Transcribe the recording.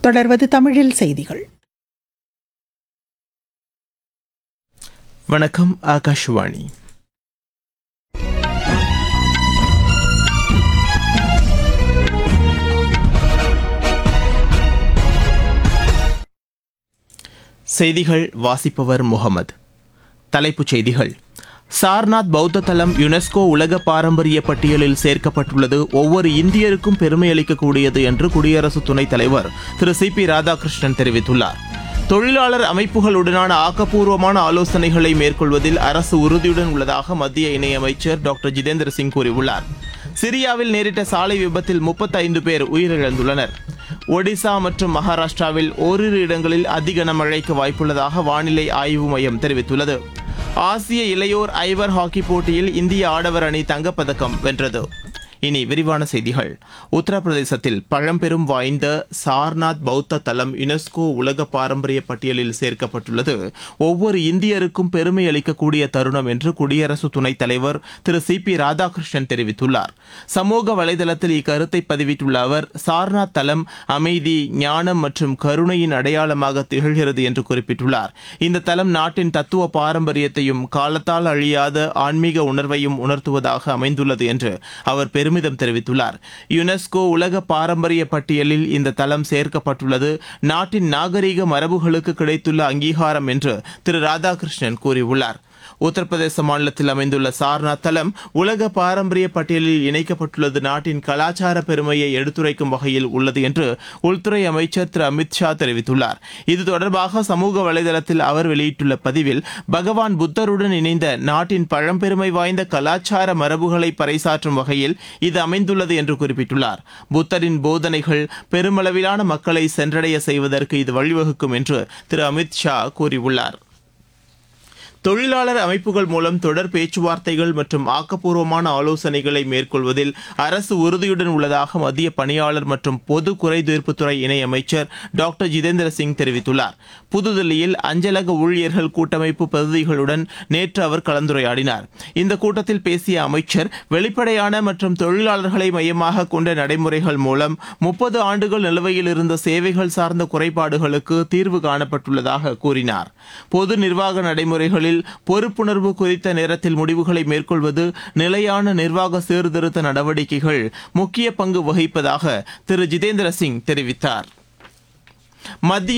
தொடர்வது தமிழில் செய்திகள் வணக்கம் ஆகாஷ்வாணி செய்திகள் வாசிப்பவர் முகமது தலைப்புச் செய்திகள் சார்நாத் பௌத்த தலம் யுனெஸ்கோ உலக பாரம்பரிய பட்டியலில் சேர்க்கப்பட்டுள்ளது ஒவ்வொரு இந்தியருக்கும் பெருமை அளிக்கக்கூடியது என்று குடியரசு துணைத் தலைவர் திரு சி பி ராதாகிருஷ்ணன் தெரிவித்துள்ளார் தொழிலாளர் அமைப்புகளுடனான ஆக்கப்பூர்வமான ஆலோசனைகளை மேற்கொள்வதில் அரசு உறுதியுடன் உள்ளதாக மத்திய இணையமைச்சர் டாக்டர் ஜிதேந்திர சிங் கூறியுள்ளார் சிரியாவில் நேரிட்ட சாலை விபத்தில் 35 பேர் உயிரிழந்துள்ளனர் ஒடிசா மற்றும் மகாராஷ்டிராவில் ஓரிரு இடங்களில் அதி கனமழைக்கு வாய்ப்புள்ளதாக வானிலை ஆய்வு மையம் தெரிவித்துள்ளது ஆசிய இளையோர் ஐவர் ஹாக்கி போட்டியில் இந்திய ஆடவர் அணி தங்கப்பதக்கம் வென்றது இனி விரிவான செய்திகள் உத்தரப்பிரதேசத்தில் பழம்பெரும் வாய்ந்த சார்நாத் பௌத்த தலம் யுனெஸ்கோ உலக பாரம்பரிய பட்டியலில் சேர்க்கப்பட்டுள்ளது ஒவ்வொரு இந்தியருக்கும் பெருமை அளிக்கக்கூடிய தருணம் என்று குடியரசு துணைத் தலைவர் திரு சி பி ராதாகிருஷ்ணன் தெரிவித்துள்ளார் சமூக வலைதளத்தில் இக்கருத்தை பதிவிட்டுள்ள அவர் சார்நாத் தலம் அமைதி ஞானம் மற்றும் கருணையின் அடையாளமாக திகழ்கிறது என்று குறிப்பிட்டுள்ளார் இந்த தலம் நாட்டின் தத்துவ பாரம்பரியத்தையும் காலத்தால் அழியாத ஆன்மீக உணர்வையும் உணர்த்துவதாக அமைந்துள்ளது என்று அவர் பெருமிதம் தெரிவித்துள்ளார் யுனெஸ்கோ உலக பாரம்பரிய பட்டியலில் இந்த தலம் சேர்க்கப்பட்டுள்ளது நாட்டின் நாகரீக மரபுகளுக்கு கிடைத்துள்ள அங்கீகாரம் என்று திரு ராதாகிருஷ்ணன் கூறியுள்ளார் உத்தரப்பிரதேச மாநிலத்தில் அமைந்துள்ள சார்நாத் தலம் உலக பாரம்பரிய பட்டியலில் இணைக்கப்பட்டுள்ளது நாட்டின் கலாச்சார பெருமையை எடுத்துரைக்கும் வகையில் உள்ளது என்று உள்துறை அமைச்சர் திரு அமித் ஷா தெரிவித்துள்ளார் இது தொடர்பாக சமூக வலைதளத்தில் அவர் வெளியிட்டுள்ள பதிவில் பகவான் புத்தருடன் இணைந்த நாட்டின் பழம்பெருமை வாய்ந்த கலாச்சார மரபுகளை பறைசாற்றும் வகையில் இது அமைந்துள்ளது என்று குறிப்பிட்டுள்ளார் புத்தரின் போதனைகள் பெருமளவிலான மக்களை சென்றடைய செய்வதற்கு இது வழிவகுக்கும் என்று திரு அமித் ஷா கூறியுள்ளார் தொழிலாளர் அமைப்புகள் மூலம் தொடர் பேச்சுவார்த்தைகள் மற்றும் ஆக்கப்பூர்வமான ஆலோசனைகளை மேற்கொள்வதில் அரசு உறுதியுடன் உள்ளதாக மத்திய பணியாளர் மற்றும் பொது குறைதீர்ப்புத்துறை இணையமைச்சர் டாக்டர் ஜிதேந்திர சிங் தெரிவித்துள்ளார் புதுதில்லியில் அஞ்சலக ஊழியர்கள் கூட்டமைப்பு பிரதிநிதிகளுடன் நேற்று அவர் கலந்துரையாடினார் இந்த கூட்டத்தில் பேசிய அமைச்சர் வெளிப்படையான மற்றும் தொழிலாளர்களை மையமாக கொண்ட நடைமுறைகள் மூலம் முப்பது ஆண்டுகள் நிலுவையில் இருந்த சேவைகள் சார்ந்த குறைபாடுகளுக்கு தீர்வு காணப்பட்டுள்ளதாக கூறினார் பொது நிர்வாக நடைமுறைகளில் பொறுப்புணர்வு குறித்த நேரத்தில் முடிவுகளை மேற்கொள்வது நிலையான நிர்வாக சீர்திருத்த நடவடிக்கைகள் முக்கிய பங்கு வகிப்பதாக திரு ஜிதேந்திர சிங் தெரிவித்தார் மத்திய